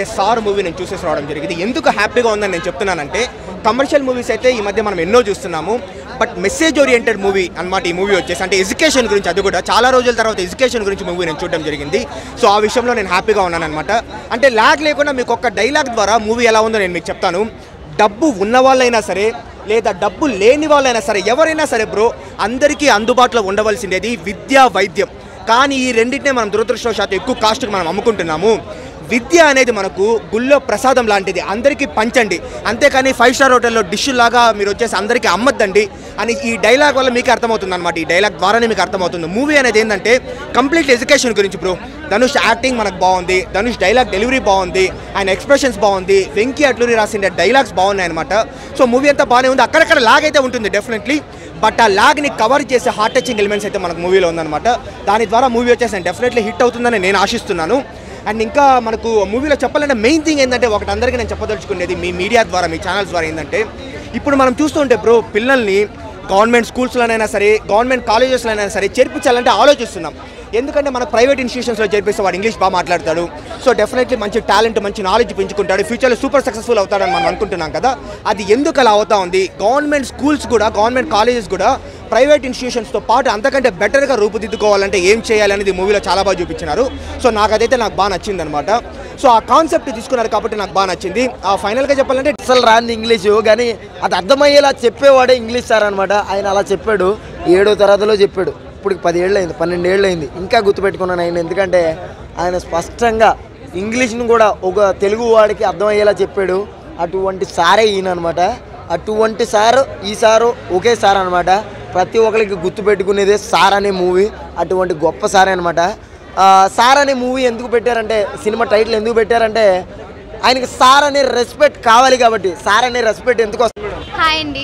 Sir movie నేను చూసేసి రావడం జరిగింది ఎందుకు హ్యాపీగా ఉందని నేను చెప్తున్నానంటే కమర్షియల్ మూవీస్ అయితే ఈ మధ్య మనం ఎన్నో చూస్తున్నాము బట్ మెసేజ్ ఓరియంటెడ్ మూవీ అన్నమాట ఈ మూవీ వచ్చేసి అంటే ఎడ్యుకేషన్ గురించి అది కూడా చాలా రోజుల తర్వాత ఎడ్యుకేషన్ గురించి మూవీ నేను చూడడం జరిగింది సో ఆ విషయంలో నేను హ్యాపీగా ఉన్నాను అనమాట అంటే ల్యాగ్ లేకుండా మీకు ఒక డైలాగ్ ద్వారా మూవీ ఎలా ఉందో నేను మీకు చెప్తాను డబ్బు ఉన్న వాళ్ళైనా సరే లేదా డబ్బు లేని వాళ్ళైనా సరే ఎవరైనా సరే బ్రో అందరికీ అందుబాటులో ఉండవలసిండేది విద్య వైద్యం కానీ ఈ రెండింటినే మనం దురదృష్టవశాత్తు ఎక్కువ కాస్ట్కి మనం అమ్ముకుంటున్నాము విద్య అనేది మనకు గుళ్ళో ప్రసాదం లాంటిది అందరికీ పంచండి అంతేకాని ఫైవ్ స్టార్ హోటల్లో డిష్ లాగా మీరు వచ్చేసి అందరికీ అమ్మద్దండి అని ఈ డైలాగ్ వల్ల మీకు అర్థమవుతుంది అనమాట ఈ డైలాగ్ ద్వారానే మీకు అర్థమవుతుంది మూవీ అనేది ఏంటంటే కంప్లీట్ ఎడ్యుకేషన్ గురించి బ్రో ధనుష్ యాక్టింగ్ మనకు బాగుంది ధనుష్ డైలాగ్ డెలివరీ బాగుంది ఆయన ఎక్స్ప్రెషన్స్ బాగుంది వెంకీ అట్లూరి రాసిన డైలాగ్స్ బాగున్నాయి అనమాట సో మూవీ అంతా బాగానే ఉంది అక్కడక్కడ లాగ్ అయితే ఉంటుంది డెఫినెట్లీ బట్ ఆ లాగ్ని కవర్ చేసే హార్ట్ టచింగ్ ఎలిమెంట్స్ అయితే మనకు మూవీలో ఉందన్నమాట దాని ద్వారా మూవీ వచ్చేసి డెఫినెట్లీ హిట్ అవుతుందని నేను ఆశిస్తున్నాను అండ్ ఇంకా మనకు మూవీలో చెప్పాలంటే మెయిన్ థింగ్ ఏంటంటే ఒకటి అందరికీ నేను చెప్పదలుచుకునేది మీ మీడియా ద్వారా మీ ఛానల్స్ ద్వారా ఏంటంటే ఇప్పుడు మనం చూస్తుంటే బ్రో పిల్లల్ని గవర్నమెంట్ స్కూల్స్లోనైనా సరే గవర్నమెంట్ కాలేజెస్లోనైనా సరే చేర్పించాలంటే ఆలోచిస్తున్నాం ఎందుకంటే మన ప్రైవేట్ ఇన్స్టిట్యూషన్స్లో చేర్పిస్తే వాడు ఇంగ్లీష్ బాగా మాట్లాడతాడు సో డెఫినెట్లీ మంచి టాలెంట్ మంచి నాలెడ్జ్ పెంచుకుంటాడు ఫ్యూచర్లో సూపర్ సక్సెస్ఫుల్ అవుతాడని మనం అనుకుంటున్నాం కదా అది ఎందుకు అలా అవుతా ఉంది గవర్నమెంట్ స్కూల్స్ కూడా గవర్నమెంట్ కాలేజెస్ కూడా ప్రైవేట్ ఇన్స్టిట్యూషన్స్తో పాటు అంతకంటే బెటర్గా రూపుదిద్దుకోవాలంటే ఏం చేయాలనేది మూవీలో చాలా బాగా చూపించినారు సో నాకు అదైతే నాకు బాగా నచ్చింది అనమాట సో ఆ కాన్సెప్ట్ తీసుకున్నారు కాబట్టి నాకు బాగా నచ్చింది ఆ ఫైనల్గా చెప్పాలంటే అసలు రాని ఇంగ్లీషు కానీ అది అర్థమయ్యేలా చెప్పేవాడే ఇంగ్లీష్ సార్ అనమాట ఆయన అలా చెప్పాడు ఏడో తరగతిలో చెప్పాడు ఇప్పుడు పదేళ్ళు అయింది పన్నెండు ఏళ్ళు అయింది ఇంకా గుర్తుపెట్టుకున్నాను ఆయన ఎందుకంటే ఆయన స్పష్టంగా ఇంగ్లీష్ను కూడా ఒక తెలుగు వాడికి అర్థమయ్యేలా చెప్పాడు అటువంటి సారే ఈయన అనమాట అటువంటి సారు ఈ సారు ఒకే సార్ అనమాట ప్రతి ఒక్కరికి గుర్తుపెట్టుకునేదే సార్ అనే మూవీ అటువంటి గొప్ప సారే అనమాట సార్ అనే మూవీ ఎందుకు పెట్టారంటే సినిమా టైటిల్ ఎందుకు పెట్టారంటే ఆయనకి సార్ అనే రెస్పెక్ట్ కావాలి కాబట్టి సార్ అనే రెస్పెక్ట్ ఎందుకు వస్తుంది హాయ్ అండి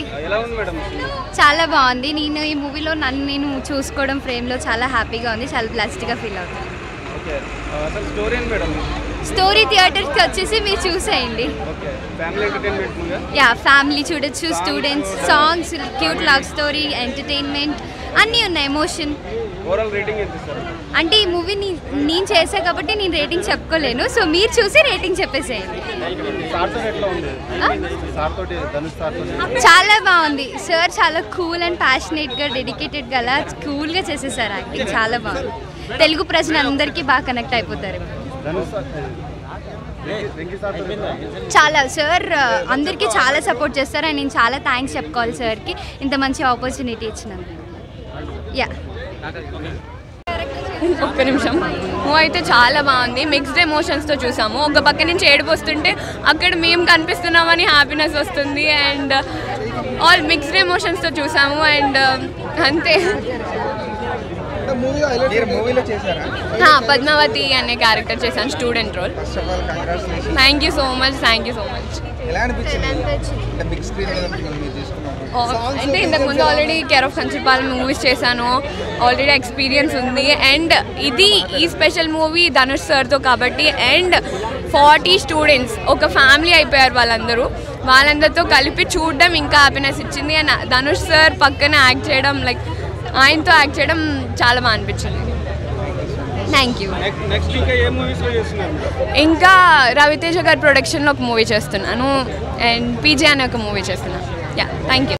చాలా బాగుంది నేను ఈ మూవీలో నన్ను నేను చూసుకోవడం ఫ్రేమ్లో చాలా హ్యాపీగా ఉంది చాలా బ్లెస్డ్గా ఫీల్ అవుతాను అసలు స్టోరీ ఏంటి మేడం స్టోరీ థియేటర్కి వచ్చేసి మీరు చూసేయండి okay family entertainment movie yeah family చూడొచ్చు students songs cute love story entertainment అన్నీ ఉన్నాయి ఎమోషన్ ఓవరాల్ రేటింగ్ ఎంత ఇస్తారు అంటే ఈ మూవీ నేను చేసా కాబట్టి నేను రేటింగ్ చెప్పుకోలేను సో మీరు చూసి రేటింగ్ చెప్పేసేయండి సార్ తోటి ఎట్లా ఉంది ఆ? సార్ తోటి ధనుష్ సార్ తోటి చాలా బాగుంది సార్ చాలా కూల్ అండ్ ప్యాషనేట్గా డెడికేటెడ్గా అలా కూల్గా చేసేసారు యాక్టింగ్ చాలా బాగుంది తెలుగు ప్రజలందరికీ బాగా కనెక్ట్ అయిపోతారు ధనుష్ సార్ వెంకీ- వెంకీ సార్ తోటి చాలా సార్ అందరికీ చాలా సపోర్ట్ చేస్తారు అండ్ నేను చాలా థ్యాంక్స్ చెప్పుకోవాలి సార్కి ఇంత మంచి ఆపర్చునిటీ ఇచ్చినందుకు యా ఒక్క నిమిషం మూవ్ అయితే చాలా బాగుంది మిక్స్డ్ ఎమోషన్స్తో చూసాము ఒక పక్క నుంచి ఏడుపు వస్తుంటే అక్కడ మేము కనిపిస్తున్నామని హ్యాపీనెస్ వస్తుంది అండ్ ఆల్ మిక్స్డ్ ఎమోషన్స్తో చూసాము అండ్ అంతే మీరు మూవీలో చేశారా హా, పద్మావతి అనే క్యారెక్టర్ చేశాను student role first of all congratulation thank you so much thank you so much ఎలా అనిపించింది అంటే బిగ్ స్క్రీన్ మీరు తీసుకున్నారు అంటే ఇంతకుముందు already care of Kancharapalem movies చేశాను ఆల్రెడీ ఎక్స్పీరియన్స్ ఉంది అండ్ ఇది ఈ స్పెషల్ మూవీ ధనుష్ సార్తో కాబట్టి అండ్ ఫార్టీ స్టూడెంట్స్ ఒక ఫ్యామిలీ అయిపోయారు వాళ్ళందరూ వాళ్ళందరితో కలిపి చూడడం ఇంకా హ్యాపీనెస్ ఇచ్చింది అండ్ ధనుష్ సార్ పక్కన యాక్ట్ చేయడం లైక్ ఆయనతో యాక్ట్ చేయడం చాలా బాగా అనిపించింది థ్యాంక్ యూ నెక్స్ట్ ఇంకా ఏ మూవీస్లో చేస్తున్నారు మీరు? ఇంకా రవితేజ గారి ప్రొడక్షన్లో ఒక మూవీ చేస్తున్నాను అండ్ పీజే అనే ఒక మూవీ చేస్తున్నాను యా థ్యాంక్ యూ